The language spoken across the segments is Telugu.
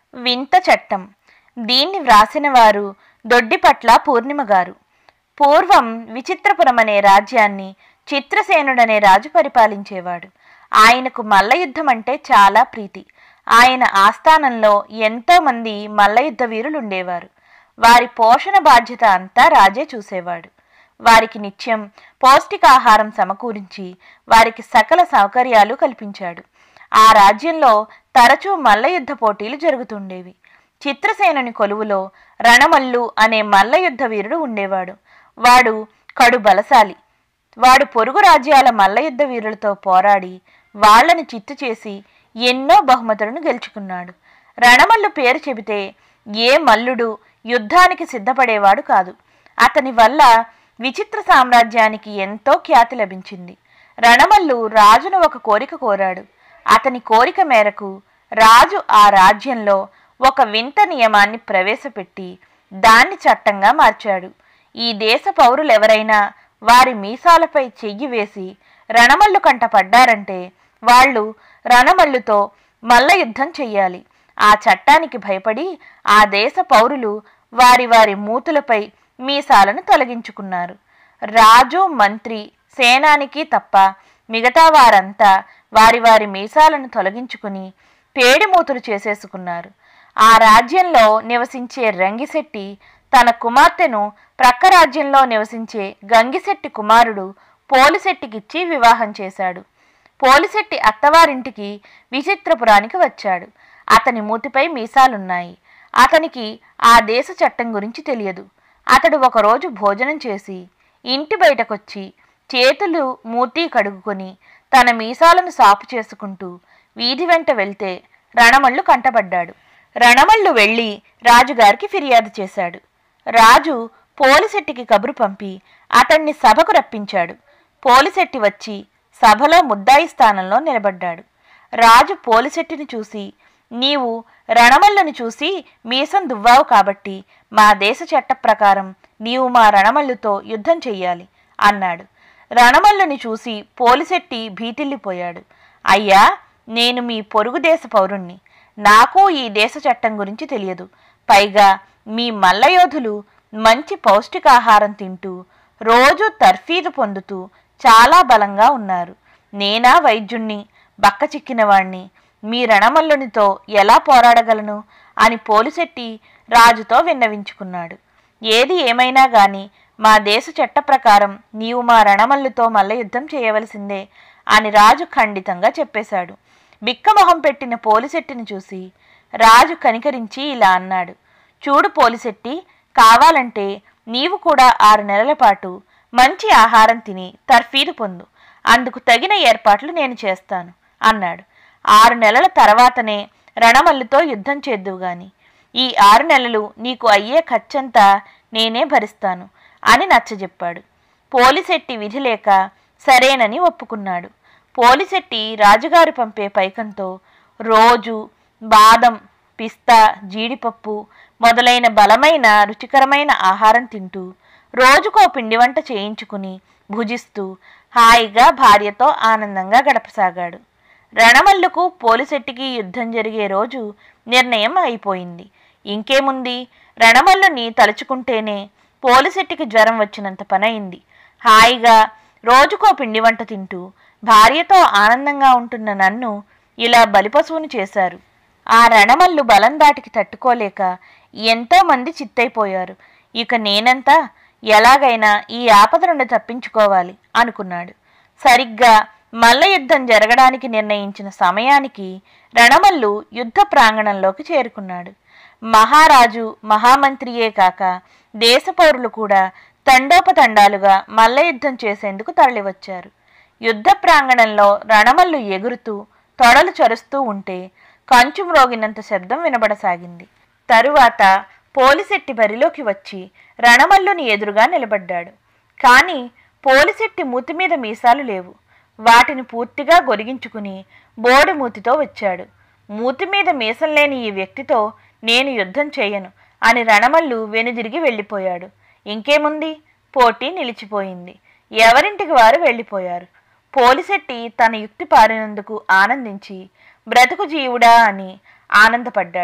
వింత చట్టం దీన్ని వ్రాసిన వారు దొడ్డిపట్ల పూర్ణిమ గారు పూర్వం విచిత్రపురం అనే రాజ్యాన్ని చిత్రసేనుడనే రాజు పరిపాలించేవాడు ఆయనకు మల్లయుద్ధం అంటే చాలా ప్రీతి ఆయన ఆస్థానంలో ఎంతో మంది మల్లయుద్ధ వీరులు ఉండేవారు వారి పోషణ బాధ్యత అంతా రాజే చూసేవాడు వారికి నిత్యం పౌష్టికాహారం సమకూరించి వారికి సకల సౌకర్యాలు కల్పించాడు ఆ రాజ్యంలో తరచూ మల్లయుద్ధ పోటీలు జరుగుతుండేవి చిత్రసేనుని కొలువులో రణమల్లు అనే మల్లయుద్ధ వీరుడు ఉండేవాడు వాడు కడు బలశాలి వాడు పొరుగు రాజ్యాల మల్లయుద్ధ వీరులతో పోరాడి వాళ్ళని చిత్తు చేసి ఎన్నో బహుమతులను గెలుచుకున్నాడు రణమల్లు పేరు చెబితే ఏ మల్లుడు యుద్ధానికి సిద్ధపడేవాడు కాదు అతని వల్ల విచిత్ర సామ్రాజ్యానికి ఎంతో ఖ్యాతి లభించింది రణమల్లు రాజును ఒక కోరిక కోరాడు అతని కోరిక మేరకు రాజు ఆ రాజ్యంలో ఒక వింత నియమాన్ని ప్రవేశపెట్టి దాన్ని చట్టంగా మార్చాడు ఈ దేశ పౌరులెవరైనా వారి మీసాలపై చెయ్యి వేసి రణమల్లు కంట పడ్డారంటే వాళ్ళు రణమల్లుతో మల్ల యుద్ధం చెయ్యాలి ఆ చట్టానికి భయపడి ఆ దేశ పౌరులు వారి వారి మూతులపై మీసాలను తొలగించుకున్నారు రాజు మంత్రి సేనానికి తప్ప మిగతా వారంతా వారి వారి మీసాలను తొలగించుకుని పేడిమూతులు చేసేసుకున్నారు ఆ రాజ్యంలో నివసించే రంగిశెట్టి తన కుమార్తెను ప్రక్క రాజ్యంలో నివసించే గంగిశెట్టి కుమారుడు పోలిశెట్టికిచ్చి వివాహం చేశాడు పోలిశెట్టి అత్తవారింటికి విచిత్రపురానికి వచ్చాడు అతని మూతిపై మీసాలున్నాయి అతనికి ఆ దేశ చట్టం గురించి తెలియదు అతడు ఒకరోజు భోజనం చేసి ఇంటి బయటకొచ్చి చేతులు మూతి కడుగుకొని తన మీసాలను సాపు చేసుకుంటూ వీధి వెంట వెళ్తే రణమల్లు కంటపడ్డాడు రణమల్లు వెళ్ళి రాజుగారికి ఫిర్యాదు చేశాడు రాజు పోలిశెట్టికి కబురు పంపి అతన్ని సభకు రప్పించాడు పోలిశెట్టి వచ్చి సభలో ముద్దాయి స్థానంలో నిలబడ్డాడు రాజు పోలిశెట్టిని చూసి నీవు రణమల్లుని చూసి మీసం దువ్వావు కాబట్టి మా దేశ చట్ట ప్రకారం నీవు మా రణమల్లుతో యుద్ధం చెయ్యాలి అన్నాడు రణమల్లుని చూసి పోలిశెట్టి భీతిల్లిపోయాడు అయ్యా నేను మీ పొరుగు దేశ పౌరుణ్ణి నాకు ఈ దేశ చట్టం గురించి తెలియదు పైగా మీ మల్లయోధులు మంచి పౌష్టికాహారం తింటూ రోజు తర్ఫీదు పొందుతూ చాలా బలంగా ఉన్నారు నేనా వైద్యుణ్ణి బక్క చిక్కినవాణ్ణి మీ రణమల్లునితో ఎలా పోరాడగలను అని పోలిశెట్టి రాజుతో విన్నవించుకున్నాడు ఏది ఏమైనా గాని మా దేశ చట్ట ప్రకారం నీవు మా రణమల్లుతో మల్ల యుద్ధం చేయవలసిందే అని రాజు ఖండితంగా చెప్పేశాడు బిక్కమొహం పెట్టిన పోలిశెట్టిని చూసి రాజు కనికరించి ఇలా అన్నాడు చూడు పోలిశెట్టి కావాలంటే నీవు కూడా ఆరు నెలల పాటు మంచి ఆహారం తిని తర్ఫీదు పొందు అందుకు తగిన ఏర్పాట్లు నేను చేస్తాను అన్నాడు ఆరు నెలల తర్వాతనే రణమల్లుతో యుద్ధం చేద్దువు గాని ఈ ఆరు నెలలు నీకు అయ్యే ఖర్చంతా నేనే భరిస్తాను అని నచ్చజెప్పాడు పోలిశెట్టి విధి లేక సరేనని ఒప్పుకున్నాడు పోలిశెట్టి రాజుగారు పంపే పైకంతో రోజు బాదం పిస్తా జీడిపప్పు మొదలైన బలమైన రుచికరమైన ఆహారం తింటూ రోజుకో పిండి వంట చేయించుకుని భుజిస్తూ హాయిగా భార్యతో ఆనందంగా గడపసాగాడు రణమల్లుకు పోలిశెట్టికి యుద్ధం జరిగే రోజు నిర్ణయం అయిపోయింది ఇంకేముంది రణమల్లుని తలుచుకుంటేనే పోలిశెట్టికి జ్వరం వచ్చినంత పనయింది హాయిగా రోజుకో పిండి వంట తింటూ భార్యతో ఆనందంగా ఉంటున్న నన్ను ఇలా బలిపశువును చేశారు ఆ రణమల్లు బలం దాటికి తట్టుకోలేక ఎంతో మంది చిత్తైపోయారు ఇక నేనంతా ఎలాగైనా ఈ ఆపద నుండి తప్పించుకోవాలి అనుకున్నాడు సరిగ్గా మల్ల యుద్ధం జరగడానికి నిర్ణయించిన సమయానికి రణమల్లు యుద్ధ ప్రాంగణంలోకి చేరుకున్నాడు మహారాజు మహామంత్రియే కాక దేశ పౌరులు కూడా తండోపతండాలుగా మల్ల యుద్ధం చేసేందుకు తరలివచ్చారు యుద్ధ ప్రాంగణంలో రణమల్లు ఎగురుతూ తొడలు చరుస్తూ ఉంటే కంచు మ్రోగినంత శబ్దం వినబడసాగింది తరువాత పోలిశెట్టి బరిలోకి వచ్చి రణమల్లుని ఎదురుగా నిలబడ్డాడు కాని పోలిశెట్టి మూతి మీద మీసాలు లేవు వాటిని పూర్తిగా గొరిగించుకుని బోడి మూతితో వచ్చాడు మూతి మీద మీసం లేని ఈ వ్యక్తితో నేను యుద్ధం చేయను అని రణమల్లు వెనుదిరిగి వెళ్ళిపోయాడు ఇంకేముంది పోటీ నిలిచిపోయింది ఎవరింటికి వారు వెళ్ళిపోయారు పోలిశెట్టి తన యుక్తి పారినందుకు ఆనందించి బ్రతుకు జీవుడా అని ఆనందపడ్డాడు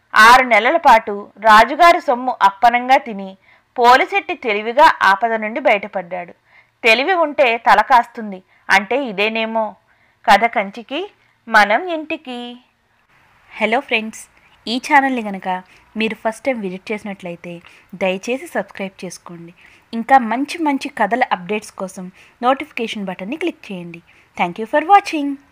ఆరు నెలల పాటు రాజుగారి సొమ్ము అప్పనంగా తిని పోలిశెట్టి తెలివిగా ఆపద నుండి బయటపడ్డాడు తెలివి ఉంటే తల కాస్తుంది అంటే ఇదేనేమో కథ కంచికి మనం ఇంటికి హలో ఫ్రెండ్స్ ఈ ఛానల్ని కనుక మీరు ఫస్ట్ టైం విజిట్ చేసినట్లయితే దయచేసి సబ్స్క్రైబ్ చేసుకోండి ఇంకా మంచి మంచి కథల అప్డేట్స్ కోసం నోటిఫికేషన్ బటన్ని క్లిక్ చేయండి థ్యాంక్ యూ ఫర్ వాచింగ్